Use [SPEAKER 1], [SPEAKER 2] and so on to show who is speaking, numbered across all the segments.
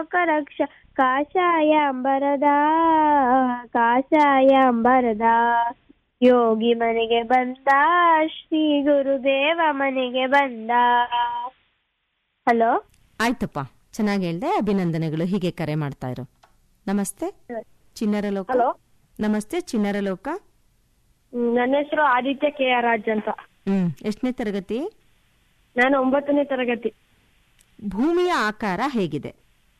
[SPEAKER 1] ಲೋಕರಕ್ಷ ಕಾಷಾಯ ಅಂಬರದ ಕಾಷಾಯ ಅಂಬರದ ಯೋಗಿ ಮನೆಗೆ ಬಂದ ಶ್ರೀ ಗುರುದೇವ ಮನೆಗೆ ಬಂದ ಹಲೋ
[SPEAKER 2] ಆಯ್ತಪ್ಪ ಚೆನ್ನಾಗಿ ಹೇಳ್ದೆ ಅಭಿನಂದನೆಗಳು ಹೀಗೆ ಕರೆ ಮಾಡ್ತಾ ಇರು ನಮಸ್ತೆ ಚಿನ್ನರ ಲೋಕ
[SPEAKER 1] ಹಲೋ
[SPEAKER 2] ನಮಸ್ತೆ ಚಿನ್ನರ ಲೋಕ
[SPEAKER 1] ನನ್ನ ಹೆಸರು ಆದಿತ್ಯ ಕೆ ಆರ್ ರಾಜ್ ಅಂತ
[SPEAKER 2] ಹ್ಮ್ ಎಷ್ಟನೇ ತರಗತಿ
[SPEAKER 1] ನಾನು ಒಂಬತ್ತನೇ ತರಗತಿ
[SPEAKER 2] ಭೂಮಿಯ ಆಕಾರ ಹೇಗಿದೆ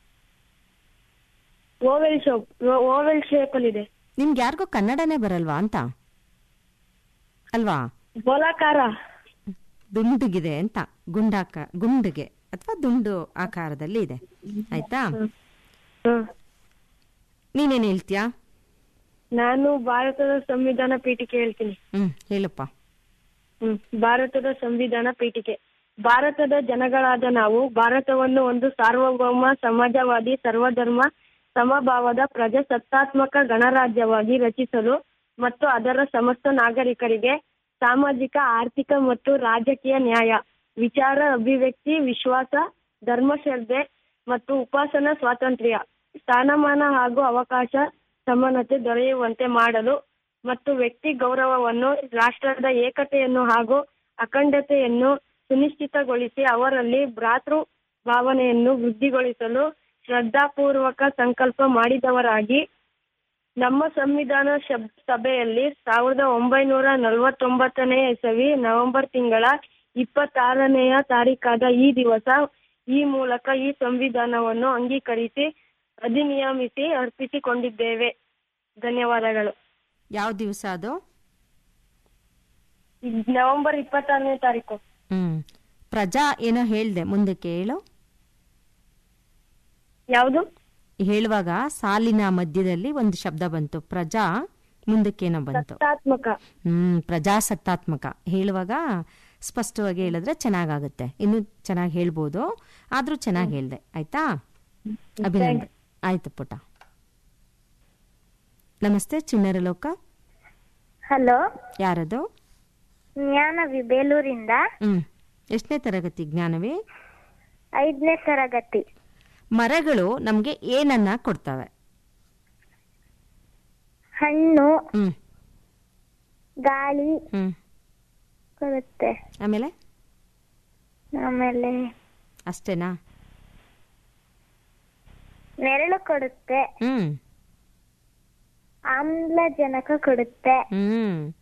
[SPEAKER 1] ಓವೆಲ್ ಶೋಪ್ ಓವೆಲ್ ಶೇಪ್ ಅಲ್ಲಿ ಇದೆ
[SPEAKER 2] ನಿಮ್ಗೆ ಯಾರಿಗೂ ಕನ್ನಡನೇ ಬರಲ್ವಾ ಅಂತ ಅಲ್ವಾ
[SPEAKER 1] ಗೋಲಾಕಾರ
[SPEAKER 2] ದುಂಡುಗಿದೆ ಅಂತ ಗುಂಡಾಕ ಗುಂಡಿಗೆ ಅಥವಾ ದುಂಡು ಆಕಾರದಲ್ಲಿ ಇದೆ ಆಯ್ತಾ
[SPEAKER 1] ಹ್ಮ್.
[SPEAKER 2] ನೀನೇನ್ ಹೇಳ್ತೀಯಾ
[SPEAKER 1] ನಾನು ಭಾರತದ ಸಂವಿಧಾನ ಪೀಠಿಕೆ ಹೇಳ್ತೀನಿ
[SPEAKER 2] ಹ್ಮ್ ಹೇಳಪ್ಪ
[SPEAKER 1] ಹ್ಮ್ ಭಾರತದ ಸಂವಿಧಾನ ಪೀಠಿಕೆ ಭಾರತದ ಜನಗಳಾದ ನಾವು ಭಾರತವನ್ನು ಒಂದು ಸಾರ್ವಭೌಮ ಸಮಾಜವಾದಿ ಸರ್ವಧರ್ಮ ಸಮಭಾವದ ಪ್ರಜಾಸತ್ತಾತ್ಮಕ ಗಣರಾಜ್ಯವಾಗಿ ರಚಿಸಲು ಮತ್ತು ಅದರ ಸಮಸ್ತ ನಾಗರಿಕರಿಗೆ ಸಾಮಾಜಿಕ ಆರ್ಥಿಕ ಮತ್ತು ರಾಜಕೀಯ ನ್ಯಾಯ ವಿಚಾರ ಅಭಿವ್ಯಕ್ತಿ ವಿಶ್ವಾಸ ಧರ್ಮಶ್ರದ್ಧೆ ಮತ್ತು ಉಪಾಸನಾ ಸ್ವಾತಂತ್ರ್ಯ ಸ್ಥಾನಮಾನ ಹಾಗೂ ಅವಕಾಶ ಸಮಾನತೆ ದೊರೆಯುವಂತೆ ಮಾಡಲು ಮತ್ತು ವ್ಯಕ್ತಿ ಗೌರವವನ್ನು ರಾಷ್ಟ್ರದ ಏಕತೆಯನ್ನು ಹಾಗೂ ಅಖಂಡತೆಯನ್ನು ಸುನಿಶ್ಚಿತಗೊಳಿಸಿ ಅವರಲ್ಲಿ ಭ್ರಾತೃ ಭಾವನೆಯನ್ನು ವೃದ್ಧಿಗೊಳಿಸಲು ಶ್ರದ್ಧಾಪೂರ್ವಕ ಸಂಕಲ್ಪ ಮಾಡಿದವರಾಗಿ ನಮ್ಮ ಸಂವಿಧಾನ ಶಬ್ ಸಭೆಯಲ್ಲಿ ಸಾವಿರದ ಒಂಬೈನೂರ ನಲವತ್ತೊಂಬತ್ತನೇ ಇಸವಿ ನವೆಂಬರ್ ತಿಂಗಳ ಇಪ್ಪತ್ತಾರನೆಯ ತಾರೀಕಾದ ಈ ದಿವಸ ಈ ಮೂಲಕ ಈ ಸಂವಿಧಾನವನ್ನು ಅಂಗೀಕರಿಸಿ ಅಧಿನಿಯಮಿಸಿ ಅರ್ಪಿಸಿಕೊಂಡಿದ್ದೇವೆ ಧನ್ಯವಾದಗಳು
[SPEAKER 2] ಯಾವ ದಿವಸ ಅದು
[SPEAKER 1] ಇದ್ ನವೆಂಬರ್ ಇಪ್ಪತ್ತಾರನೇ ತಾರೀಕು
[SPEAKER 2] ಹ್ಮ್ ಪ್ರಜಾ ಏನೋ ಹೇಳ್ದೆ ಮುಂದಕ್ಕೆ ಹೇಳು
[SPEAKER 1] ಯಾವುದು
[SPEAKER 2] ಹೇಳುವಾಗ ಸಾಲಿನ ಮಧ್ಯದಲ್ಲಿ ಒಂದು ಶಬ್ದ ಬಂತು ಪ್ರಜಾ ಮುಂದಕ್ಕೇನೋ ಬಂತು
[SPEAKER 1] ಸತ್ತಾತ್ಮಕ
[SPEAKER 2] ಹ್ಮ್ ಪ್ರಜಾಸತ್ತಾತ್ಮಕ ಹೇಳುವಾಗ ಸ್ಪಷ್ಟವಾಗಿ ಹೇಳಿದ್ರೆ ಚೆನ್ನಾಗಾಗುತ್ತೆ ಇನ್ನು ಚೆನ್ನಾಗಿ ಹೇಳ್ಬೋದು ಆದ್ರೂ ಚೆನ್ನಾಗಿ ಹೇಳ್ದೆ ಆಯ್ತಾ ಅಭಿನಂದನೆ ಆಯ್ತು ಪುಟ ನಮಸ್ತೆ ಚಿಣ್ಣರ ಲೋಕ
[SPEAKER 3] ಹಲೋ
[SPEAKER 2] ಯಾರದು
[SPEAKER 3] ಜ್ಞಾನವಿ ಬೇಲೂರಿಂದ
[SPEAKER 2] ಹ್ಮ್ ಎಷ್ಟನೇ ತರಗತಿ ಜ್ಞಾನವೇ
[SPEAKER 3] ಐದನೇ ತರಗತಿ
[SPEAKER 2] ಮರಗಳು ನಮ್ಗೆ ಏನನ್ನ ಕೊಡ್ತವೆ
[SPEAKER 3] ಹಣ್ಣು
[SPEAKER 2] ಹ್ಮ್
[SPEAKER 3] ಗಾಳಿ
[SPEAKER 2] ಹ್ಮ್
[SPEAKER 3] ಕೊಡುತ್ತೆ
[SPEAKER 2] ಆಮೇಲೆ
[SPEAKER 3] ಆಮೇಲೆ
[SPEAKER 2] ಅಷ್ಟೇನಾ
[SPEAKER 3] ನೆರಳು ಕೊಡುತ್ತೆ
[SPEAKER 2] ಹ್ಮ್
[SPEAKER 3] ಆಮ್ಲಜನಕ ಕೊಡುತ್ತೆ
[SPEAKER 2] ಹ್ಮ್